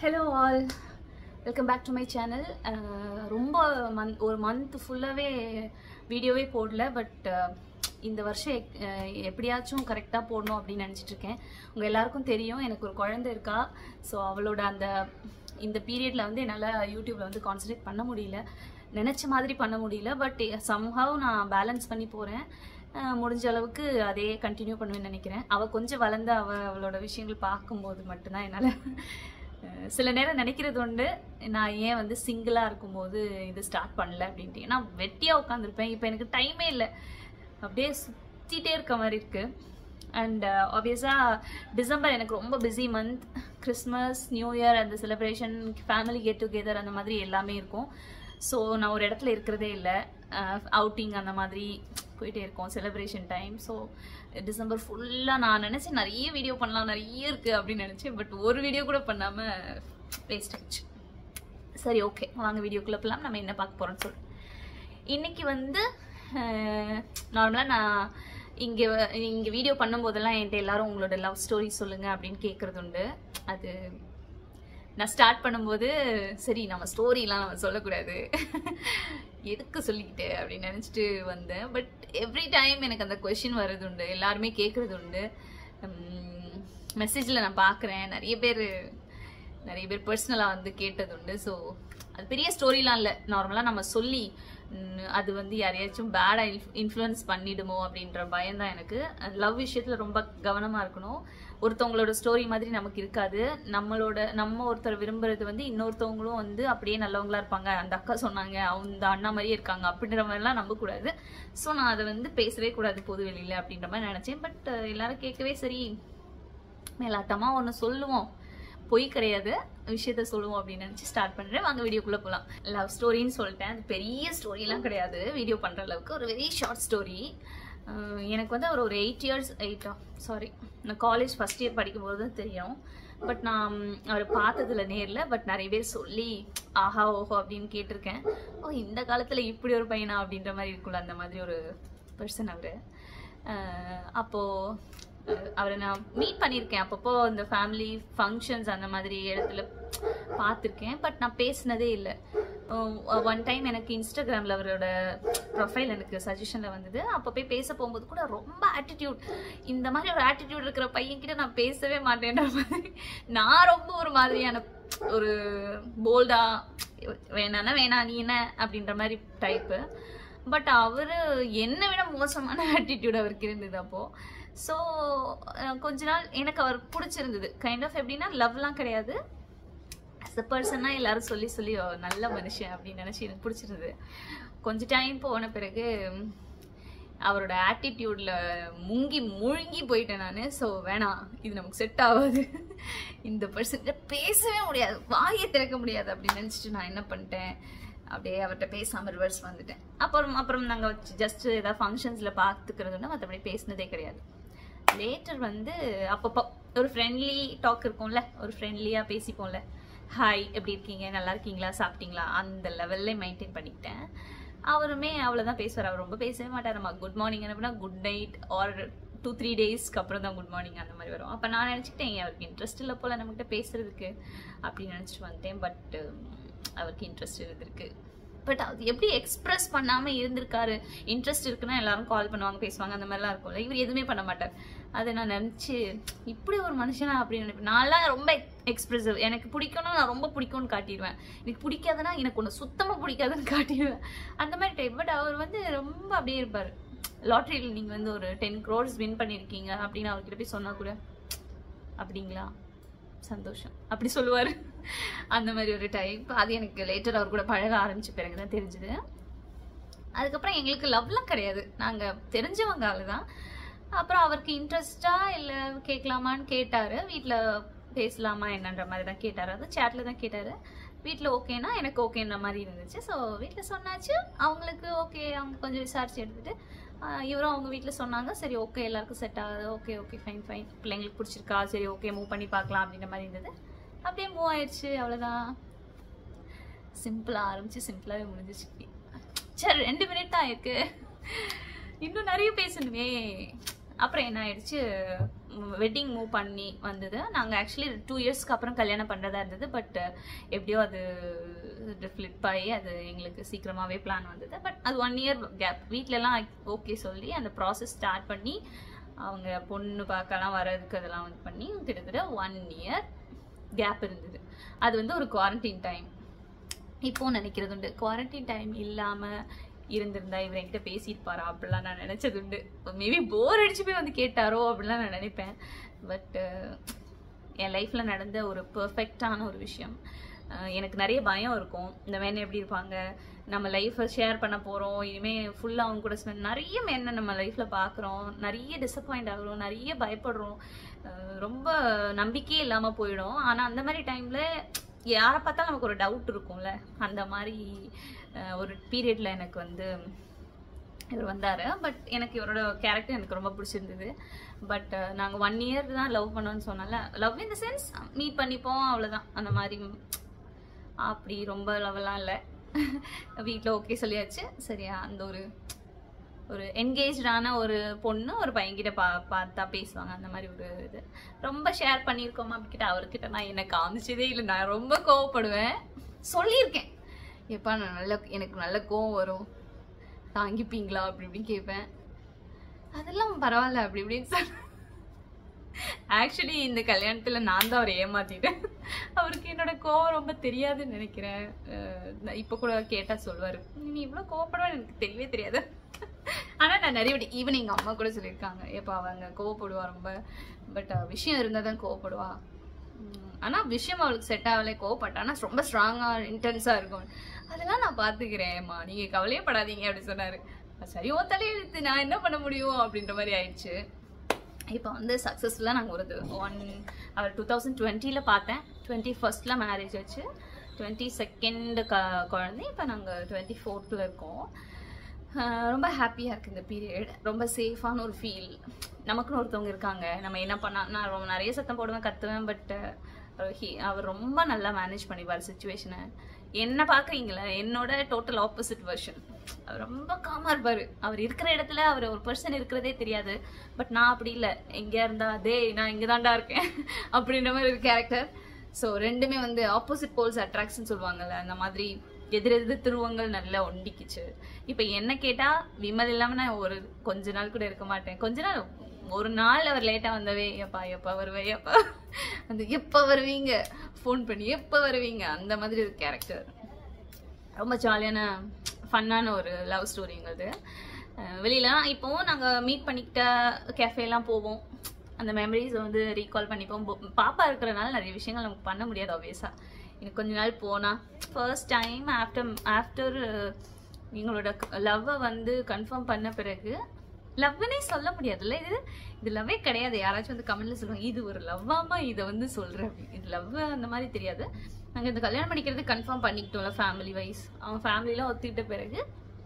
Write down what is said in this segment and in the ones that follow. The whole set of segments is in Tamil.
hello all welcome back to my channel ரொம்ப மந்த் ஒரு மந்த் ஃபுல்லாகவே வீடியோவே போடல பட் இந்த வருஷம் எக்- அஹ், எப்படியாச்சும் கரெக்டாக போடணும் அப்படின்னு நினச்சிட்டு இருக்கேன் உங்கள் எல்லாருக்கும் தெரியும் எனக்கு ஒரு குழந்தை இருக்கா ஸோ அவளோட அந்த இந்த பீரியடில் வந்து என்னால் யூடியூப்பில் வந்து கான்சன்ட்ரேட் பண்ண முடியல நினச்ச மாதிரி பண்ண முடியல பட் சம்ஹவ் நான் பேலன்ஸ் பண்ணி போகிறேன் முடிஞ்ச அளவுக்கு அதே கண்டினியூ பண்ணுவேன்னு நினைக்கிறேன் அவள் கொஞ்சம் வளர்ந்து அவள் அவளோட விஷயங்கள் பார்க்கும்போது மட்டும்தான் என்னால் அஹ் சில நேரம் நினைக்கிறது உண்டு நான் ஏன் வந்து சிங்கிளாக இருக்கும்போது இது ஸ்டார்ட் பண்ணல அப்படின்ட்டு ஏன்னா வெட்டியாக உட்காந்துருப்பேன் இப்போ எனக்கு டைமே இல்லை அப்படியே சுற்றிட்டே இருக்க மாதிரி இருக்குது அண்ட் ஆப்வியஸாக டிசம்பர் எனக்கு ரொம்ப busy month Christmas new year அந்த செலிப்ரேஷன் ஃபேமிலி கெட் டுகெதர் அந்த மாதிரி எல்லாமே இருக்கும் ஸோ நான் ஒரு இடத்துல இருக்கிறதே இல்லை அவுட்டிங் அந்த மாதிரி போயிட்டே இருக்கோம் செலிப்ரேஷன் டைம் ஸோ டிசம்பர் ஃபுல்லாக நான் நினச்சேன் நிறைய வீடியோ பண்ணலாம் நிறைய இருக்குது அப்படின்னு நினச்சேன் பட் ஒரு வீடியோ கூட பண்ணாமல் வேஸ்ட் ஆயிடுச்சு சரி ஓகே வாங்க வீடியோக்குள்ளே போகலாம் நம்ம என்ன பார்க்க போகிறோம்னு சொல்லு இன்னைக்கு வந்து நார்மலாக நான் இங்கே இங்கே வீடியோ பண்ணும்போதெல்லாம் என்கிட்ட எல்லாரும் உங்களோட லவ் ஸ்டோரி சொல்லுங்கள் அப்படின்னு கேட்குறது உண்டு அது நான் ஸ்டார்ட் பண்ணும்போது சரி நம்ம ஸ்டோரிலாம் நம்ம சொல்லக்கூடாது எதுக்கு சொல்லிக்கிட்டு அப்படின்னு நினச்சிட்டு வந்தேன் பட் எவ்ரி டைம் எனக்கு அந்த கொஷின் வர்றது உண்டு எல்லாருமே கேட்குறது உண்டு மெசேஜில் நான் பார்க்குறேன் நிறைய பேர் நிறைய பேர் பர்சனலாக வந்து கேட்டது உண்டு ஸோ அது பெரிய ஸ்டோரிலாம் இல்லை நார்மலாக நம்ம சொல்லி ம், அது வந்து யாரையாச்சும் பேடாக இன்ஃப்ளூயன்ஸ் பண்ணிடுமோ அப்படின்ற பயம் தான் எனக்கு லவ் விஷயத்தில் ரொம்ப கவனமாக இருக்கணும் ஒருத்தவங்களோட ஸ்டோரி மாதிரி நமக்கு இருக்காது நம்மளோட நம்ம ஒருத்தர் விரும்புறது வந்து இன்னொருத்தவங்களும் வந்து அப்படியே நல்லவங்களா இருப்பாங்க அந்த அக்கா சொன்னாங்க அவங்க அண்ணா மாதிரியே இருக்காங்க அப்படின்ற மாதிரிலாம் நம்பக்கூடாது ஸோ நான் அதை வந்து பேசவே கூடாது பொது வெளியில் அப்படின்ற மாதிரி நினச்சேன் பட் எல்லாரும் கேட்கவே சரி மேலாட்டமா ஒன்று சொல்லுவோம் பொய் கிடையாது விஷயத்த சொல்லுவோம் அப்படின்னு நினச்சி ஸ்டார்ட் பண்ணுறேன் வாங்க வீடியோக்குள்ளே போகலாம் லவ் ஸ்டோரின்னு சொல்லிட்டேன் அது பெரிய ஸ்டோரிலாம் கிடையாது வீடியோ பண்ணுற அளவுக்கு ஒரு வெரி ஷார்ட் ஸ்டோரி எனக்கு வந்து ஒரு ஒரு எயிட் இயர்ஸ் எயிட்டா சாரி நான் காலேஜ் ஃபஸ்ட் இயர் படிக்கும்போது தான் தெரியும் பட் நான் அவர் பார்த்ததில்ல நேரில் பட் நிறைய பேர் சொல்லி ஆஹா ஓஹோ அப்படின்னு கேட்டிருக்கேன் ஓ இந்த காலத்தில் இப்படி ஒரு பையனா அப்படின்ற மாதிரி இருக்கும்ல அந்த மாதிரி ஒரு பர்சன் அவர் அப்போது அஹ் அவரை நான் மீட் பண்ணியிருக்கேன் அப்பப்போ இந்த ஃபேமிலி ஃபங்க்ஷன்ஸ் அந்த மாதிரி இடத்துல பார்த்துருக்கேன் பட் நான் பேசினதே இல்லை ஒன் டைம் எனக்கு இன்ஸ்டாகிராமில் அவரோட ப்ரொஃபைல் எனக்கு சஜஷனில் வந்தது அப்போ போய் பேச போகும்போது கூட ரொம்ப ஆட்டிடியூட் இந்த மாதிரி ஒரு ஆட்டிடியூட் இருக்கிற பையன்கிட்ட நான் பேசவே மாட்டேன்ற மாதிரி நான் ரொம்ப ஒரு மாதிரியான ஒரு போல்டா வேணான்னா வேணாம் நீ என்ன அப்படின்ற மாதிரி டைப்பு பட் அவர் என்னை விட மோசமான ஆட்டிடியூட் அவருக்கு இருந்தது அப்போது ஸோ கொஞ்ச நாள் எனக்கு அவர் பிடிச்சிருந்தது கைண்ட் ஆஃப் எப்படின்னா லவ்லாம் கிடையாது அஸ் அ பர்சன்னா எல்லாரும் சொல்லி சொல்லி "ஓ, நல்ல மனுஷன் அப்படின்னு நினச்சி எனக்கு பிடிச்சிருந்தது கொஞ்ச டைம் போன பிறகு ம், அவரோட ஆட்டிடியூட்ல முங்கி முழுங்கி போயிட்டேன் நான் ஸோ வேணாம் இது நமக்கு செட் ஆகாது இந்த பர்சன் பேசவே முடியாது வாயை திறக்க முடியாது அப்படின்னு நினச்சிட்டு நான் என்ன பண்ணிட்டேன் அப்படியே அவர்கிட்ட பேசாம ரிவர்ஸ் வந்துட்டேன் அப்புறம் அப்புறம் நாங்கள் ஜஸ்ட் ஏதாவது ஃபங்க்ஷன்ஸில் பார்த்துக்கிறதுனா மற்றபடி பேசினதே கிடையாது லேட்டர் வந்து அப்பப்போ ஒரு ஃப்ரெண்ட்லி டாக் இருக்கும்ல ஒரு ஃப்ரெண்ட்லியாக பேசிப்போம்ல ஹாய் எப்படி இருக்கீங்க நல்லா இருக்கீங்களா சாப்பிட்டீங்களா அந்த லெவல்ல மெயின்டைன் பண்ணிக்கிட்டேன் அவருமே அவ்வளோதான் பேசுவார் அவர் ரொம்ப பேசவே மாட்டார் நம்ம குட் மார்னிங் அனுப்புனா good night or two three டேஸ்க்கு அப்புறம் தான் குட் மார்னிங் அந்த மாதிரி வரும் அப்போ நான் நினச்சிக்கிட்டேன் அவருக்கு இன்ட்ரெஸ்ட் இல்லை போல் நம்மகிட்ட பேசுறதுக்கு அப்படின்னு நினச்சிட்டு வந்துட்டேன் பட் அவருக்கு இன்ட்ரெஸ்ட் இருந்திருக்கு பட் அது எப்படி எக்ஸ்பிரஸ் பண்ணாமல் இருந்திருக்காரு இன்ட்ரெஸ்ட் இருக்குன்னா எல்லாரும் கால் பண்ணுவாங்க பேசுவாங்க அந்த மாதிரிலாம் இருக்கும்ல இவர் எதுவுமே பண்ண மாட்டார் அதை நான் நினச்சி இப்படி ஒரு மனுஷனா அப்படின்னு நினைப்பேன் நான்லாம் ரொம்ப எக்ஸ்பிரசிவ் எனக்கு பிடிக்கணும் நான் ரொம்ப பிடிக்கும்னு காட்டிடுவேன் எனக்கு பிடிக்காதுன்னா எனக்கு ஒன்று சுத்தமாக பிடிக்காதுன்னு காட்டிடுவேன் அந்த மாதிரி டைப் பட் அவர் வந்து ரொம்ப அப்படியே இருப்பார் லாட்ரியில் நீங்கள் வந்து ஒரு டென் க்ரோர்ஸ் வின் பண்ணியிருக்கீங்க அப்படின்னு அவர்கிட்ட போய் சொன்னால் கூட அப்படிங்களா சந்தோஷம் அப்படி சொல்லுவார் அந்த மாதிரி ஒரு டைப் அது எனக்கு லேட்டர் அவர் கூட பழக ஆரம்பிச்ச பிறகு தான் தெரிஞ்சுது அதுக்கப்புறம் எங்களுக்கு லவ்லாம் கிடையாது நாங்கள் தெரிஞ்சவங்க ஆளு தான் அப்புறம் அவருக்கு இன்ட்ரெஸ்டா இல்லை கேட்கலாமான்னு கேட்டார் வீட்டில் பேசலாமா என்னன்ற மாதிரி தான் கேட்டார் அது சேட்டில் தான் கேட்டார் வீட்டில் ஓகேனா எனக்கு ஓகேன்ற மாதிரி இருந்துச்சு ஸோ வீட்டில் சொன்னாச்சு அவங்களுக்கு ஓகே அவங்க கொஞ்சம் விசாரிச்சு எடுத்துட்டு ஆஹ் இவரும் அவங்க வீட்டில் சொன்னாங்க சரி ஓகே எல்லாருக்கும் செட் ஆகுது ஓகே ஓகே ஃபைன் ஃபைன் பிள்ளைங்களுக்கு பிடிச்சிருக்கா சரி ஓகே மூவ் பண்ணி பார்க்கலாம் அப்படின்ற மாதிரி இருந்தது அப்படியே மூவ் ஆயிடுச்சு அவ்வளோதான் சிம்பிளாக ஆரம்பிச்சு சிம்பிளாகவே முடிஞ்சிச்சு சரி ரெண்டு மினிட் தான் இருக்கு இன்னும் நிறைய பேசணுமே அப்புறம் என்ன ஆயிடுச்சு வெட்டிங் மூவ் பண்ணி வந்தது நாங்கள் ஆக்சுவலி டூ இயர்ஸ்க்கு அப்புறம் கல்யாணம் பண்ணுறதா இருந்தது பட் எப்படியோ அது ஃப்ளிப் ஆகி அது எங்களுக்கு சீக்கிரமாகவே பிளான் வந்தது பட் அது ஒன் இயர் கேப் வீட்டிலலாம் ஓகே சொல்லி அந்த ப்ராசஸ் ஸ்டார்ட் பண்ணி அவங்க பொண்ணு பார்க்கலாம் வர்றதுக்கு அதெல்லாம் வந்து பண்ணி கிட்டத்தட்ட ஒன் இயர் கேப் இருந்தது அது வந்து ஒரு குவாரண்டைன் டைம் இப்போ நினைக்கிறது உண்டு குவாரண்டைன் டைம் இல்லாமல் இருந்திருந்தா இவர் என்கிட்ட பேசியிருப்பாரா அப்படிலாம் நான் நினச்சது உண்டு மேபி போர் அடிச்சு போய் வந்து கேட்டாரோ அப்படிலாம் நான் நினைப்பேன் பட் என் லைஃப்பில் நடந்த ஒரு பெர்ஃபெக்டான ஒரு விஷயம் அஹ் எனக்கு நிறைய பயம் இருக்கும் இந்த மேன் எப்படி இருப்பாங்க நம்ம லைஃப்பை ஷேர் பண்ண போகிறோம் இனிமேல் ஃபுல்லாக அவங்க கூட ஸ்பெண்ட் நிறைய மேனை நம்ம லைஃப்பில் பார்க்குறோம் நிறைய டிசப்பாயிண்ட் ஆகுறோம் நிறைய பயப்படுறோம் அஹ் ரொம்ப நம்பிக்கையே இல்லாமல் போயிடும் ஆனால் அந்த மாதிரி டைமில் யாரை பார்த்தாலும் நமக்கு ஒரு டவுட் இருக்கும்ல அந்த மாதிரி அஹ் ஒரு பீரியடில் எனக்கு வந்து இவர் வந்தார் பட் எனக்கு இவரோட கேரக்டர் எனக்கு ரொம்ப பிடிச்சிருந்தது பட் நாங்கள் ஒன் இயர் தான் லவ் பண்ணோன்னு சொன்னால love in the sense meet பண்ணிப்போம் அவ்வளோதான் அந்த மாதிரி அப்படி ரொம்ப லவ்லாம் இல்லை வீட்டில் ஓகே சொல்லியாச்சு சரியா அந்த ஒரு ஒரு என்கேஜான ஒரு பொண்ணு ஒரு பையன்கிட்ட பா பார்த்தா பேசுவாங்க அந்த மாதிரி ஒரு இது ரொம்ப ஷேர் பண்ணியிருக்கோமா அப்படிக்கிட்ட அவர்கிட்ட நான் என்ன காமிச்சதே இல்லை நான் ரொம்ப கோவப்படுவேன் சொல்லியிருக்கேன் எப்பா நான் நல்ல எனக்கு நல்ல கோவம் வரும் தாங்கிப்பீங்களா அப்படி இப்படின்னு கேட்பேன் அதெல்லாம் பரவாயில்ல அப்படி இப்படின்னு சொல் ஆக்சுவலி இந்த கல்யாணத்துல நான் தான் அவரை ஏமாத்திட்டேன் அவருக்கு என்னோட கோவம் ரொம்ப தெரியாதுன்னு நினைக்கிறேன் அஹ் நான் இப்ப கூட கேட்டா சொல்லுவாரு நீ இவ்வளவு கோவப்படுவேன்னு எனக்கு தெரியவே தெரியாது ஆனா நான் நிறைய வாட்டி ஈவன் எங்க அம்மா கூட சொல்லியிருக்காங்க ஏப்பா அவங்க கோவப்படுவா ரொம்ப பட் விஷயம் இருந்தா தான் கோவப்படுவா உம், ஆனா விஷயம் அவளுக்கு செட் ஆகலை கோவப்பட்டா ஆனா ரொம்ப ஸ்ட்ராங்கா இன்டென்ஸா இருக்கும் அதெல்லாம் நான் பாத்துக்கிறேன்மா நீங்க கவலையே படாதீங்க அப்படி சொன்னாரு சரி ஓ தலையெழுத்து நான் என்ன பண்ண முடியும் அப்படின்ற மாதிரி ஆயிடுச்சு இப்போ வந்து சக்ஸஸ்ஃபுல்லாக நாங்கள் ஒரு ஒன் அவர் டூ தௌசண்ட் டுவெண்ட்டியில் பார்த்தேன் டுவெண்ட்டி ஃபர்ஸ்டில் மேரேஜ் வச்சு டுவெண்ட்டி செகண்ட் க குழந்தை இப்போ நாங்கள் டுவெண்ட்டி ஃபோர்த்தில் இருக்கோம் ஆஹ் ரொம்ப ஹாப்பியாக இருக்குது இந்த பீரியட் ரொம்ப சேஃபான ஒரு ஃபீல் நமக்குன்னு ஒருத்தவங்க இருக்காங்க நம்ம என்ன பண்ணா நான் ரொம்ப நிறைய சத்தம் போடுவேன் கத்துவேன் பட் அவர் ரொம்ப நல்லா மேனேஜ் பண்ணிப்பார் சுச்சுவேஷனை என்ன பார்க்குறீங்களா என்னோட டோட்டல் ஆப்போசிட் வெர்ஷன் அவர் ரொம்ப காமா இருப்பார் அவர் இருக்கிற இடத்துல அவர் ஒரு பர்சன் இருக்கிறதே தெரியாது பட் நான் அப்படி இல்லை எங்கேயா இருந்தா டேய் நான் இங்கே தான்டா இருக்கேன் அப்படின்ற மாதிரி ஒரு கேரக்டர் ஸோ ரெண்டுமே வந்து ஆப்போசிட் போல்ஸ் அட்ராக்ஷன் சொல்லுவாங்கல்ல அந்த மாதிரி எதிர் எதிர் துருவங்கள் நல்லா ஒண்டிக்குச்சு இப்போ என்ன கேட்டா விமல் இல்லாம நான் ஒரு கொஞ்ச நாள் கூட இருக்க மாட்டேன் கொஞ்ச நாள் ஒரு நாள் அவர் லேட்டா வந்தவே எப்பா எப்பா வருவே எப்பா அந்த எப்ப வருவீங்க ஃபோன் பண்ணி எப்ப வருவீங்க அந்த மாதிரி ஒரு கேரக்டர் ரொம்ப ஜாலியான ஃபன்னான ஒரு லவ் ஸ்டோரிங்கிறது வெளியிலலாம் இப்போவும் நாங்கள் மீட் பண்ணிக்கிட்ட கேஃபேலாம் போவோம் அந்த மெமரிஸை வந்து ரீகால் பண்ணிப்போம் போ- பாப்பா இருக்கிறனால நிறைய விஷயங்கள் நமக்கு பண்ண முடியாது ஆப்வியஸாக இன்னும் கொஞ்ச நாள் போனால் ஃபர்ஸ்ட் டைம் ஆஃப்டர் ஆஃப்டர் எங்களோட லவ்வை வந்து கன்ஃபார்ம் பண்ண பிறகு லவ்னே சொல்ல முடியாதுல்ல இது இது லவ்வே கிடையாது யாராச்சும் வந்து கமெண்ட்ல சொல்லுவாங்க இது ஒரு லவ்வாமா இதை வந்து சொல்கிறேன் இது லவ் அந்த மாதிரி தெரியாது நாங்கள் இந்த கல்யாணம் பண்ணிக்கிறது கன்ஃபார்ம் பண்ணிக்கிட்டோம்ல ஃபேமிலி வைஸ் அவன் ஃபேமிலிலாம் ஒத்துக்கிட்ட பிறகு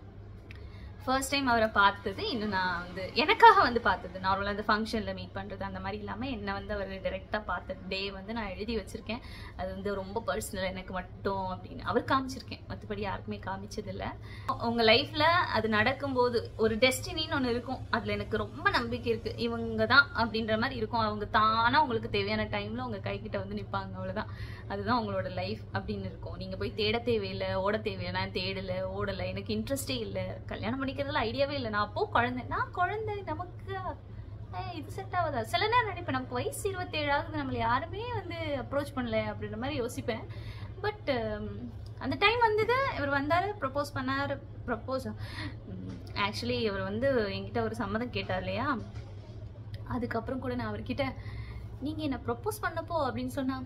ஃபர்ஸ்ட் டைம் அவரை பார்த்தது இன்னும் நான் வந்து எனக்காக வந்து பார்த்தது நார்மலாக இந்த ஃபங்க்ஷனில் மீட் பண்ணுறது அந்த மாதிரி இல்லாமல் என்னை வந்து அவர் டைரெக்டாக பார்த்த டே வந்து நான் எழுதி வச்சுருக்கேன் அது வந்து ரொம்ப பர்சனல் எனக்கு மட்டும் அப்படின்னு அவர் காமிச்சிருக்கேன் மற்றபடி யாருக்குமே காமிச்சதில்லை உங்கள் லைஃப்பில் அது நடக்கும்போது ஒரு டெஸ்டினின்னு ஒன்று இருக்கும் அதில் எனக்கு ரொம்ப நம்பிக்கை இருக்குது இவங்க தான் அப்படின்ற மாதிரி இருக்கும் அவங்க தானாக உங்களுக்கு தேவையான டைமில் உங்கள் கைக்கிட்ட வந்து நிற்பாங்க அவ்வளோதான் அதுதான் உங்களோட லைஃப் அப்படின்னு இருக்கும் நீங்கள் போய் தேட தேவையில்லை ஓட தேவையில்லை நான் தேடலை ஓடலை எனக்கு இன்ட்ரெஸ்டே இல்லை கல்யாணம் பண்ணிக்கிறதுல ஐடியாவே இல்லை நான் அப்போ குழந்தை நான் குழந்தை நமக்கு ஏய், இது செட் ஆகாதா சில நேரம் நினைப்பேன் நமக்கு வயசு இருபத்தேழு ஆகுது நம்மளை யாருமே வந்து அப்ரோச் பண்ணல அப்படின்ற மாதிரி யோசிப்பேன் பட் அந்த டைம் வந்தது இவர் வந்தார் ப்ரப்போஸ் பண்ணார் ப்ரப்போஸ் ஆக்சுவலி இவர் வந்து என்கிட்ட ஒரு சம்மதம் கேட்டார் இல்லையா அதுக்கப்புறம் கூட நான் அவர்கிட்ட நீங்கள் என்னை ப்ரப்போஸ் பண்ணப்போ அப்படின்னு சொன்னா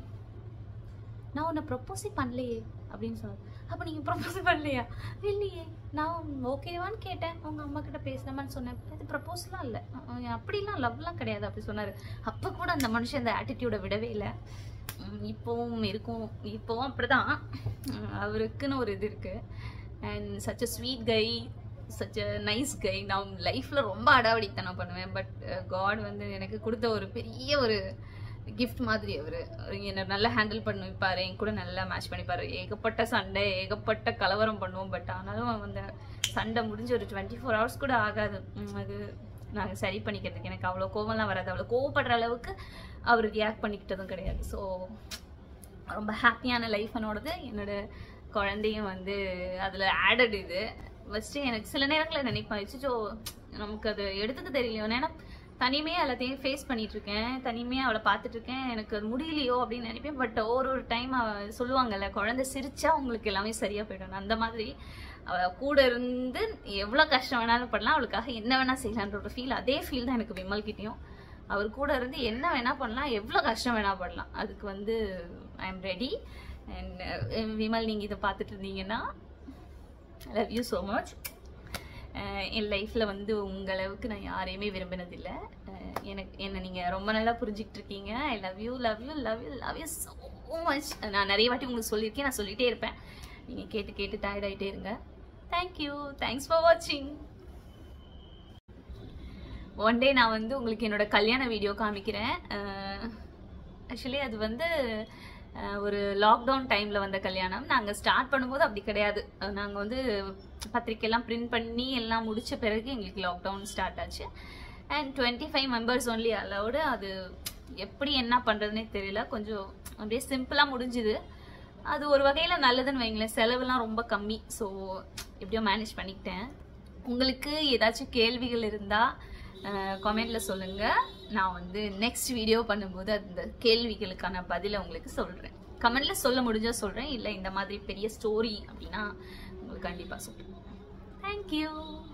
நான் உன்னை ப்ரப்போஸே பண்ணலையே அப்படின்னு சொன்னார் அப்போ நீங்கள் ப்ரப்போஸ் பண்ணலையா இல்லையே நான் ஓகேவான்னு கேட்டேன் உங்கள் அம்மா கிட்ட பேசலாமான்னு சொன்னேன் இது ப்ரப்போஸ்லாம் இல்லை அஹ் அப்படிலாம் லவ்லாம் கிடையாது அப்படி சொன்னார் அப்போ கூட அந்த மனுஷன் அந்த ஆட்டிடியூடை விடவே இல்லை உம் இப்போவும் இருக்கும் இப்போவும் அப்படிதான் உம் அவருக்குன்னு ஒரு இது இருக்கு and such a sweet guy such a nice guy நான் லைஃப்பில் ரொம்ப அடாவடித்தனம் பண்ணுவேன் பட் காட் வந்து எனக்கு கொடுத்த ஒரு பெரிய ஒரு கிஃப்ட் மாதிரி அவர் என்னை நல்லா ஹேண்டில் பண்ணி வைப்பார் என் கூட நல்லா மேட்ச் பண்ணிப்பார் ஏகப்பட்ட சண்டை ஏகப்பட்ட கலவரம் பண்ணுவோம் பட் ஆனாலும் அந்த சண்டை முடிஞ்சு ஒரு டுவெண்ட்டி ஃபோர் ஹவர்ஸ் கூட ஆகாது உம் அது நாங்கள் சரி பண்ணிக்கிறதுக்கு எனக்கு அவ்வளோ கோவம்லாம் வராது அவ்வளோ கோவப்படுற அளவுக்கு அவர் ரியாக்ட் பண்ணிக்கிட்டதும் கிடையாது ஸோ ரொம்ப ஹாப்பியான லைஃப் என்னோடது என்னோட குழந்தையும் வந்து அதில் ஆடட் இது ஃபஸ்ட்டு எனக்கு சில நேரங்களில் நினைப்பேன் வச்சுச்சோ நமக்கு அது எடுத்துக்க தெரியலையோ ஏன்னா தனிமையாக எல்லாத்தையும் ஃபேஸ் பண்ணிட்டு இருக்கேன் தனிமையாக அவளை பார்த்துட்டு இருக்கேன் எனக்கு அது முடியலையோ அப்படின்னு நினைப்பேன் பட் ஒரு ஒரு டைம் அவ சொல்லுவாங்கல்ல குழந்தை சிரிச்சா உங்களுக்கு எல்லாமே சரியாக போயிடும் அந்த மாதிரி அவள் கூட இருந்து எவ்வளோ கஷ்டம் வேணாலும் படலாம் அவளுக்காக என்ன வேணால் செய்யலான்ற ஒரு ஃபீல் அதே ஃபீல் தான் எனக்கு விமல் கிட்டேயும் அவர் கூட இருந்து என்ன வேணா பண்ணலாம் எவ்வளோ கஷ்டம் வேணா படலாம் அதுக்கு வந்து I am ready and Vimal நீங்கள் இதை பார்த்துட்டு இருந்தீங்கன்னா லவ் யூ ஸோ மச் என் லைஃப்பில் வந்து உங்கள் அளவுக்கு நான் யாரையுமே விரும்பினதில்லை அஹ் எனக்கு என்னை நீங்கள் ரொம்ப நல்லா புரிஞ்சுக்கிட்டு இருக்கீங்க I love you love you love you love you so much நான் நிறைய வாட்டி உங்களுக்கு சொல்லியிருக்கேன் நான் சொல்லிகிட்டே இருப்பேன் நீங்கள் கேட்டு கேட்டு டயர்ட் ஆகிட்டே இருங்க தேங்க்யூ தேங்க்ஸ் ஃபார் வாட்சிங் ஒன் டே நான் வந்து உங்களுக்கு என்னோட கல்யாண வீடியோ காமிக்கிறேன் ஆக்சுவலி அது வந்து அஹ், ஒரு லாக்டவுன் டைமில் வந்த கல்யாணம் நாங்கள் ஸ்டார்ட் பண்ணும்போது அப்படி கிடையாது நாங்கள் வந்து பத்திரிக்கையெல்லாம் பிரிண்ட் பண்ணி எல்லாம் முடிச்ச பிறகு எங்களுக்கு லாக்டவுன் ஸ்டார்ட் ஆச்சு and twenty five members only allowed அது எப்படி என்ன பண்ணுறதுனே தெரியல கொஞ்சம் அப்படியே சிம்பிளாக முடிஞ்சுது அது ஒரு வகையில் நல்லதுன்னு வைங்களேன் செலவுலாம் ரொம்ப கம்மி ஸோ எப்படியோ மேனேஜ் பண்ணிக்கிட்டேன் உங்களுக்கு ஏதாச்சும் கேள்விகள் இருந்தால் கமெண்ட்ல சொல்லுங்க நான் வந்து நெக்ஸ்ட் வீடியோ பண்ணும்போது அந்த கேள்விகளுக்கான பதிலை உங்களுக்கு சொல்றேன் கமெண்ட்ல சொல்ல முடிஞ்சா சொல்றேன் இல்லை இந்த மாதிரி பெரிய ஸ்டோரி அப்படின்னா உங்களுக்கு கண்டிப்பாக சொல்றேன் தேங்க்யூ